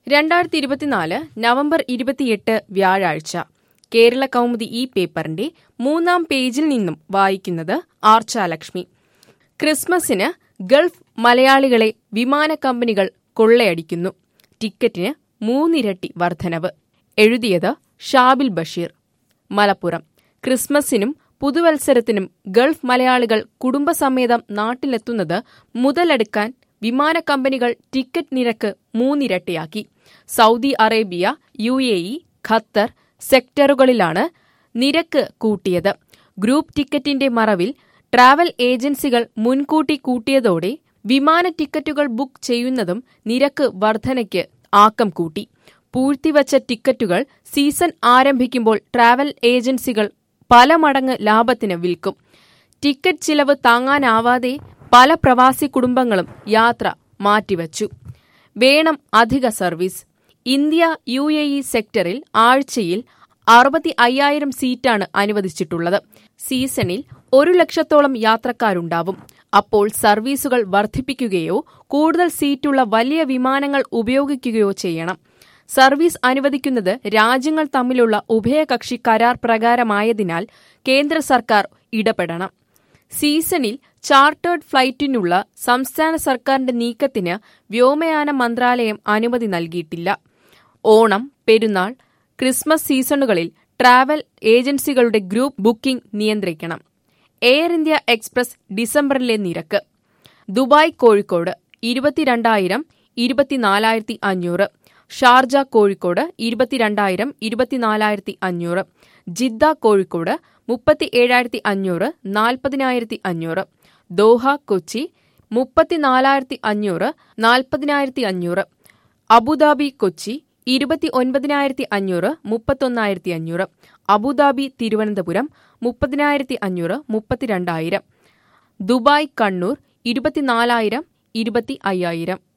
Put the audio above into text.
രണ്ടായിരത്തി ഇരുപത്തിനാല് നവംബർ ഇരുപത്തിയെട്ട് വ്യാഴാഴ്ച കേരള കൗമുദി ഈ പേപ്പറിന്റെ മൂന്നാം പേജിൽ നിന്നും വായിക്കുന്നത് ആർച്ചാലക്ഷ്മി ക്രിസ്മസിന് ഗൾഫ് മലയാളികളെ വിമാന കമ്പനികൾ കൊള്ളയടിക്കുന്നു ടിക്കറ്റിന് മൂന്നിരട്ടി വർധനവ് എഴുതിയത് ഷാബിൽ ബഷീർ മലപ്പുറം ക്രിസ്മസിനും പുതുവത്സരത്തിനും ഗൾഫ് മലയാളികൾ കുടുംബസമേതം നാട്ടിലെത്തുന്നത് മുതലെടുക്കാൻ വിമാന കമ്പനികൾ ടിക്കറ്റ് നിരക്ക് മൂന്നിരട്ടിയാക്കി Saudi Arabia U A E Qatar സെക്ടറുകളിലാണ് നിരക്ക് കൂട്ടിയത് ഗ്രൂപ്പ് ടിക്കറ്റിന്റെ മറവിൽ ട്രാവൽ ഏജൻസികൾ മുൻകൂട്ടി കൂട്ടിയതോടെ വിമാന ടിക്കറ്റുകൾ ബുക്ക് ചെയ്യുന്നതും നിരക്ക് വർധനയ്ക്ക് ആക്കം കൂട്ടി പൂഴ്ത്തിവച്ച ടിക്കറ്റുകൾ സീസൺ ആരംഭിക്കുമ്പോൾ ട്രാവൽ ഏജൻസികൾ പല മടങ്ങ് ലാഭത്തിന് വിൽക്കും ടിക്കറ്റ് ചിലവ് താങ്ങാനാവാതെ പല പ്രവാസി കുടുംബങ്ങളും യാത്ര മാറ്റിവച്ചു വേണം അധിക service India U A E സെക്ടറിൽ ആഴ്ചയിൽ അറുപത്തി അയ്യായിരം സീറ്റാണ് അനുവദിച്ചിട്ടുള്ളത് സീസണിൽ ഒരു ലക്ഷത്തോളം യാത്രക്കാരുണ്ടാവും അപ്പോൾ സർവീസുകൾ വർദ്ധിപ്പിക്കുകയോ കൂടുതൽ സീറ്റുള്ള വലിയ വിമാനങ്ങൾ ഉപയോഗിക്കുകയോ ചെയ്യണം സർവീസ് അനുവദിക്കുന്നത് രാജ്യങ്ങൾ തമ്മിലുള്ള ഉഭയകക്ഷി കരാർ പ്രകാരമായതിനാൽ കേന്ദ്ര സർക്കാർ ഇടപെടണം സീസണിൽ ചാർട്ടേഡ് ഫ്ലൈറ്റിനുള്ള സംസ്ഥാന സർക്കാരിന്റെ നീക്കത്തിന് വ്യോമയാന മന്ത്രാലയം അനുമതി നൽകിയിട്ടില്ല ഓണം പെരുന്നാൾ ക്രിസ്മസ് സീസണുകളിൽ ട്രാവൽ ഏജൻസികളുടെ ഗ്രൂപ്പ് ബുക്കിംഗ് നിയന്ത്രിക്കണം എയർ ഇന്ത്യ എക്സ്പ്രസ് ഡിസംബറിലെ നിരക്ക് ദുബായ് കോഴിക്കോട് ഇരുപത്തിരണ്ടായിരം ഇരുപത്തിനാലായിരത്തി അഞ്ഞൂറ് ഷാർജ കോഴിക്കോട് ഇരുപത്തിരണ്ടായിരം ഇരുപത്തിനാലായിരത്തി അഞ്ഞൂറ് ജിദ്ദ കോഴിക്കോട് മുപ്പത്തി ഏഴായിരത്തി അഞ്ഞൂറ് നാൽപ്പതിനായിരത്തി അഞ്ഞൂറ് ദോഹ കൊച്ചി മുപ്പത്തിനാലായിരത്തി അഞ്ഞൂറ് നാൽപ്പതിനായിരത്തി അഞ്ഞൂറ് അബുദാബി കൊച്ചി ഇരുപത്തി ഒൻപതിനായിരത്തി അഞ്ഞൂറ് മുപ്പത്തൊന്നായിരത്തി അഞ്ഞൂറ് അബുദാബി തിരുവനന്തപുരം മുപ്പതിനായിരത്തി അഞ്ഞൂറ് മുപ്പത്തിരണ്ടായിരം ദുബായ് കണ്ണൂർ ഇരുപത്തിനാലായിരം ഇരുപത്തി അയ്യായിരം